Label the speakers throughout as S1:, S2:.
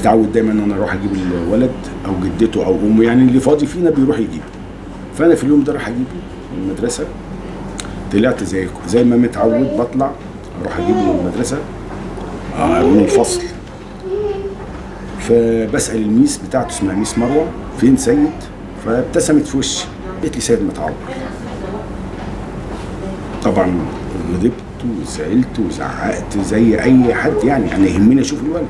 S1: متعود دايما ان انا اروح اجيب الولد او جدته او امه يعني اللي فاضي فينا بيروح يجيبه فانا في اليوم ده راح اجيبه من المدرسه طلعت زي زي ما متعود بطلع اروح اجيبه من المدرسه آه، من الفصل فبسال الميس بتاعته اسمها ميس مروه فين سيد فابتسمت في وشي قالت لي سيد متعور طبعا غضبت وزعلت وزعقت زي اي حد يعني انا يهمني اشوف الولد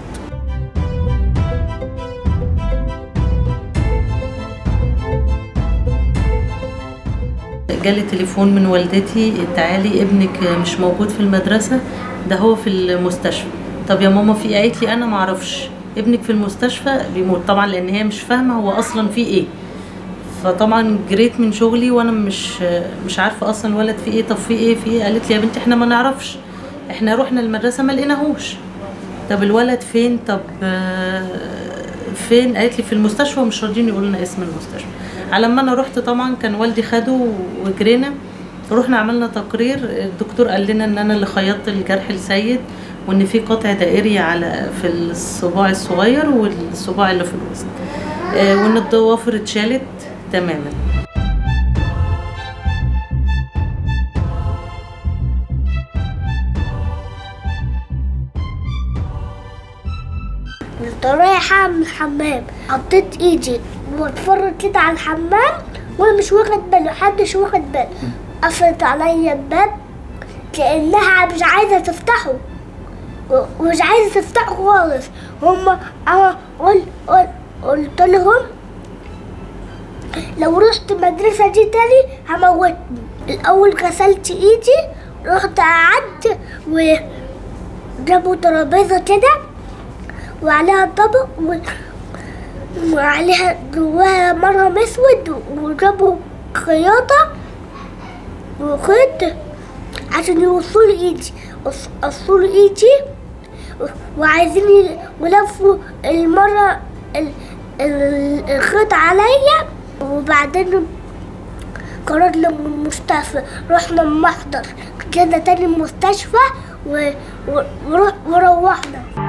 S2: جالي تليفون من والدتي تعالي ابنك مش موجود في المدرسة ده هو في المستشفى طب يا ماما في ايه قالت لي انا معرفش ابنك في المستشفى بيموت طبعا لان هي مش فاهمة هو اصلا في ايه فطبعا جريت من شغلي وانا مش مش عارفة اصلا الولد في ايه طب في ايه في ايه قالت لي يا بنتي احنا ما نعرفش احنا رحنا المدرسة ما لقيناهوش طب الولد فين طب آه، فين قالت لي في المستشفى ومش راضيين يقولوا لنا اسم المستشفى على ما انا رحت طبعا كان والدي خده وجرينا رحنا عملنا تقرير الدكتور قال لنا ان انا اللي خيطت الجرح لسيد وان في قطع دائري على في الصباع الصغير والصباع اللي في الوسط آه، وان الضوافر اتشالت تماما
S3: كنت رايحة من الحمام حطيت ايدي واتفرج كده على الحمام وانا مش واخد بالي محدش واخد باله قفلت عليا الباب كأنها مش عايزة تفتحه و- ومش عايزة تفتحه خالص هما انا قل قل قلت لهم لو رحت المدرسة دي تاني هموتني الأول غسلت ايدي رحت قعدت وجابوا ترابيزة كده وعليها طبق و... وعليها جواها مرهم اسود وجابوا خياطة وخيط عشان يوصلوا ايدي وص- وصلوا ايدي و- وعايزين ي- ولفوا المرة ال... ال... الخيط عليا وبعدين قررنا من المستشفى رحنا المحضر كده تاني المستشفى و... و... ور- وروحنا